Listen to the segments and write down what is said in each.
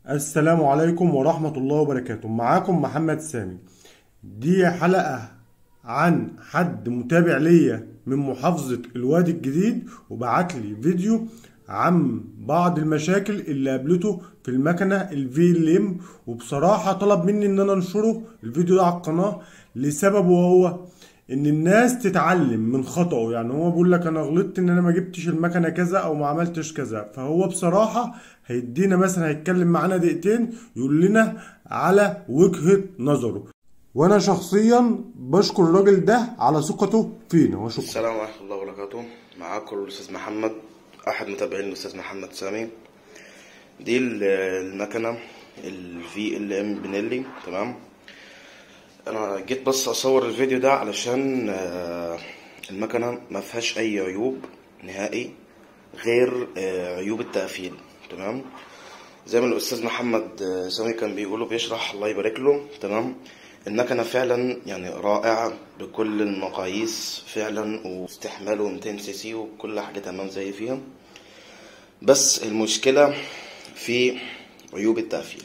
السلام عليكم ورحمة الله وبركاته معاكم محمد سامي دي حلقة عن حد متابع ليا من محافظة الوادي الجديد وبعت لي فيديو عن بعض المشاكل اللي قابلته في المكنة الفي ال ام وبصراحة طلب مني ان انا انشره الفيديو ده على القناة لسبب وهو ان الناس تتعلم من خطأه يعني هو بيقول لك انا غلطت ان انا ما جبتش المكنه كذا او ما عملتش كذا فهو بصراحه هيدينا مثلا هيتكلم معانا دقيقتين يقول لنا على وجهة نظره وانا شخصيا بشكر الراجل ده على ثقته فينا وشكرا السلام ورحمة الله وبركاته معاكم الأستاذ محمد أحد متابعين الأستاذ محمد سامي دي ال- المكنة ال VLM بنيلي تمام أنا جيت بس أصور الفيديو ده علشان آه، المكنة ما فيهاش أي عيوب نهائي غير آه، عيوب التقفيل تمام زي ما الأستاذ محمد آه، سامي كان بيقوله بيشرح الله يبارك له تمام المكنة فعلا يعني رائعة بكل المقاييس فعلا واستحماله 200 سي سي وكل حاجة تمام زي فيها بس المشكلة في عيوب التقفيل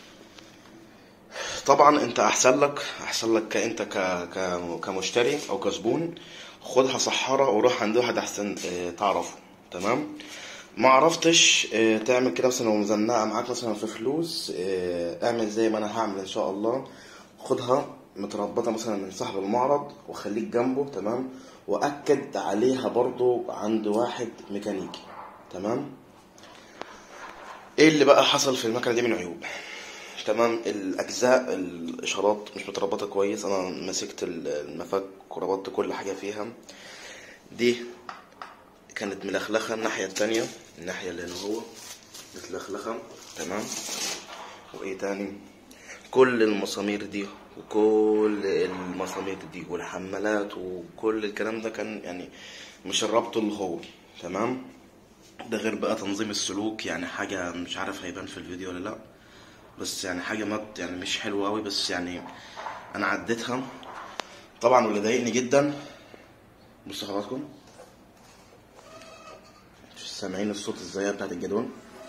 طبعا انت احسن لك احسن لك كانت ك... ك... كمشتري او كزبون خدها صحارة وروح عند واحد احسن اه، تعرفه تمام ما عرفتش اه، تعمل كده مثلا ومزنقه معاك مثلا في فلوس اه، اعمل زي ما انا هعمل ان شاء الله خدها متربطة مثلا من صاحب المعرض وخليك جنبه تمام واكد عليها برضو عند واحد ميكانيكي تمام ايه اللي بقى حصل في المكنه دي من عيوب تمام الاجزاء الاشارات مش متربطه كويس انا مسكت المفك وربطت كل حاجه فيها دي كانت ملخلخه الناحيه التانية الناحيه اللي هنا هو متلخلخه تمام وايه تاني كل المسامير دي وكل المسامير دي والحمالات وكل الكلام ده كان يعني مش الربط اللي هو تمام ده غير بقى تنظيم السلوك يعني حاجة مش عارف هيبان في الفيديو ولا لا بس يعني حاجة ما يعني مش حلوة أوي بس يعني أنا عديتها طبعا واللي ضايقني جدا بصوا حضراتكم سامعين الصوت الزيادة بتاعت الجدون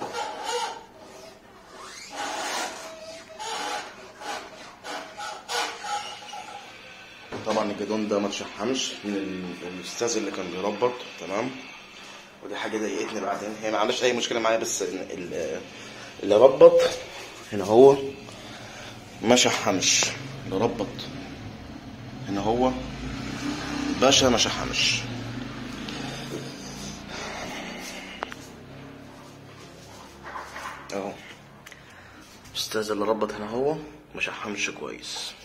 طبعا الجدون ده ما تشحمش من ال- الاستاذ اللي كان بيربط تمام ودي حاجه ضايقتني بعدين هي ما عندهاش اي مشكله معايا بس ال- ال- اللي ربط هنا هو ما شحمش اللي ربط هنا هو باشا ما شحمش اهو الاستاذ اللي ربط هنا هو ما شحمش كويس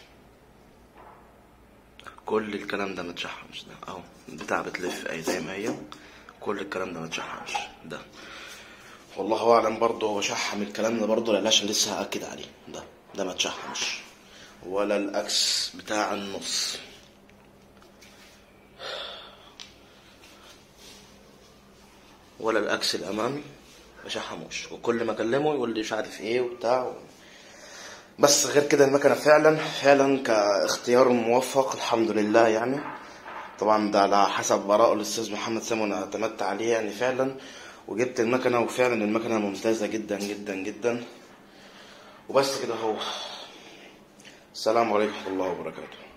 كل الكلام ده متشحمش ده اهو البتاع بتلف اهي زي ما هي كل الكلام ده متشحمش ده والله اعلم برضه هو شحم الكلام ده برضه لا عشان لسه هاكد عليه ده ده ما اتشحمش ولا الاكس بتاع النص ولا الاكس الامامي ما شحموش وكل ما اكلمه يقول لي مش عارف ايه وبتاع بس غير كده المكنة فعلا فعلا كاختيار موفق الحمد لله يعني طبعا ده على حسب آراء الأستاذ محمد سامي وأنا اعتمدت عليه يعني فعلا وجبت المكنة وفعلا المكنة ممتازة جدا جدا جدا وبس كده هو السلام عليكم ورحمة الله وبركاته